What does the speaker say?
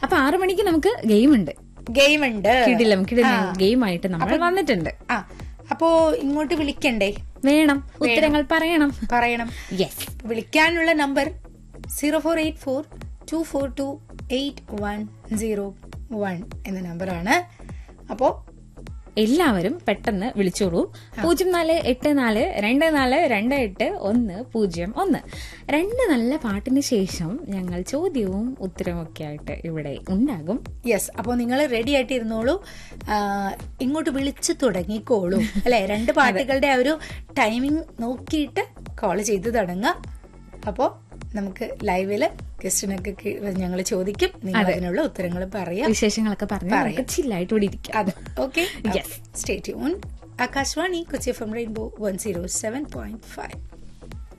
അപ്പൊ ആറു മണിക്ക് നമുക്ക് ഗെയിം ഉണ്ട് ഗെയിം ഉണ്ട് കിടിലം കിടിലം ഗെയിം ആയിട്ട് നമ്മൾ വന്നിട്ടുണ്ട് ആ അപ്പോ ഇങ്ങോട്ട് വിളിക്കണ്ടേ വേണം ഉത്തരങ്ങൾ പറയണം പറയണം യെസ് വിളിക്കാനുള്ള number zero four eight four two four two eight one zero one എന്ന നമ്പറാണ് അപ്പോ എല്ലാവരും പെട്ടെന്ന് വിളിച്ചോളൂ പൂജ്യം നാല് എട്ട് നാല് രണ്ട് നാല് രണ്ട് എട്ട് ഒന്ന് പൂജ്യം ഒന്ന് രണ്ട് നല്ല പാട്ടിന് ശേഷം ഞങ്ങൾ ചോദ്യവും ഉത്തരവും ഒക്കെ ആയിട്ട് ഇവിടെ ഉണ്ടാകും യെസ് അപ്പോൾ നിങ്ങൾ റെഡി ആയിട്ട് ഇരുന്നോളൂ ആ, ഇങ്ങോട്ട് വിളിച്ചു തുടങ്ങിക്കോളൂ അല്ലെ രണ്ട് പാട്ടുകളുടെ ആ ഒരു ടൈമിംഗ് നോക്കിയിട്ട് കോൾ ചെയ്ത് തുടങ്ങുക അപ്പോൾ നമുക്ക് ലൈവില് ഗസ്റ്റിനൊക്കെ ഞങ്ങൾ ചോദിക്കും നിങ്ങൾ അതിനുള്ള ഉത്തരങ്ങൾ പറയാം വിശേഷങ്ങളൊക്കെ പറഞ്ഞ് നമുക്ക് ചില്ലായിട്ട് ഇവിടെ ഇരിക്കാം അതെ okay Yes. Stay tune Akashvani Kochi F M rainbow one zero seven point five